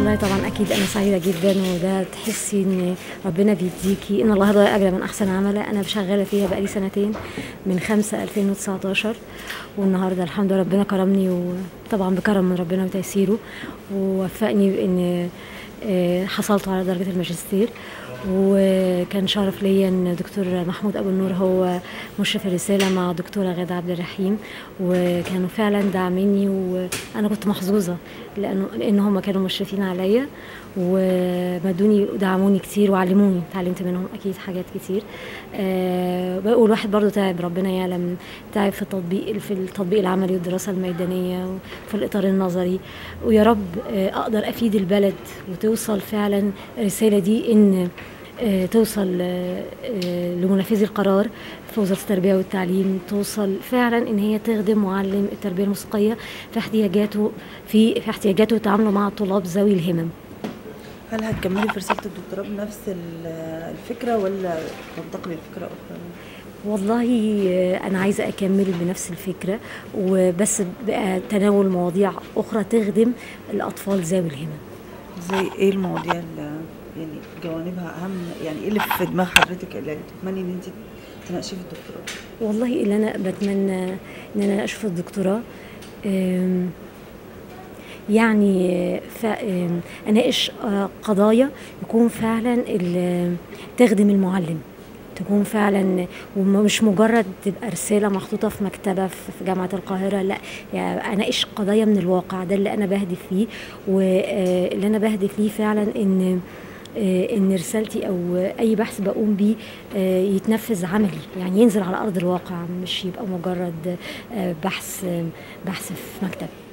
والله طبعا اكيد انا سعيده جدا وده تحسي ان ربنا بيديكي ان الله ضايع اجر من احسن عمله انا شغاله فيها بقالي سنتين من 5 2019 والنهارده الحمد لله ربنا كرمني وطبعا بكرم من ربنا وتيسيره ووفقني بان آه، حصلت على درجه الماجستير وكان شرف ليا ان دكتور محمود ابو النور هو مشرف الرساله مع دكتوره غاده عبد الرحيم وكانوا فعلا داعميني وانا كنت محظوظه لانه لان هم كانوا مشرفين عليا ومدوني ودعموني كتير وعلموني اتعلمت منهم اكيد حاجات كتير أه والواحد برضو تعب ربنا يعلم تعب في التطبيق في التطبيق العملي والدراسه الميدانيه وفي الاطار النظري ويا رب آه، اقدر افيد البلد وتوصل فعلا الرساله دي ان آه، توصل آه، آه، لمنفذي القرار في وزاره التربيه والتعليم توصل فعلا ان هي تخدم معلم التربيه الموسيقيه في احتياجاته في في احتياجاته وتعامله مع الطلاب ذوي الهمم هل هتكملي في رساله الدكتوراه بنفس ال- الفكره ولا تنتقلي لفكره اخرى والله آه، انا عايزه اكمل بنفس الفكره وبس بقى تناول مواضيع اخرى تخدم الاطفال ذوي الهمم زي ايه المواضيع اللي يعني جوانبها اهم يعني ايه اللي في دماغ حضرتك اللي تتمني ان انت تناقشيه في الدكتوراه والله اللي انا بتمنى ان انا اشوف الدكتوراه أم، يعني ف- أم، اناقش آه، قضايا يكون فعلا ال- تخدم المعلم تكون فعلا ومش مجرد تبقى رساله محطوطه في مكتبه في في جامعه القاهره لا يعني اناقش قضايا من الواقع ده اللي انا بهدف فيه واللي انا بهدف ليه فعلا ان آه، ان رسالتي او اي بحث بقوم بيه آه، يتنفذ عملي يعني ينزل على ارض الواقع مش يبقى مجرد آه، بحث بحث في مكتب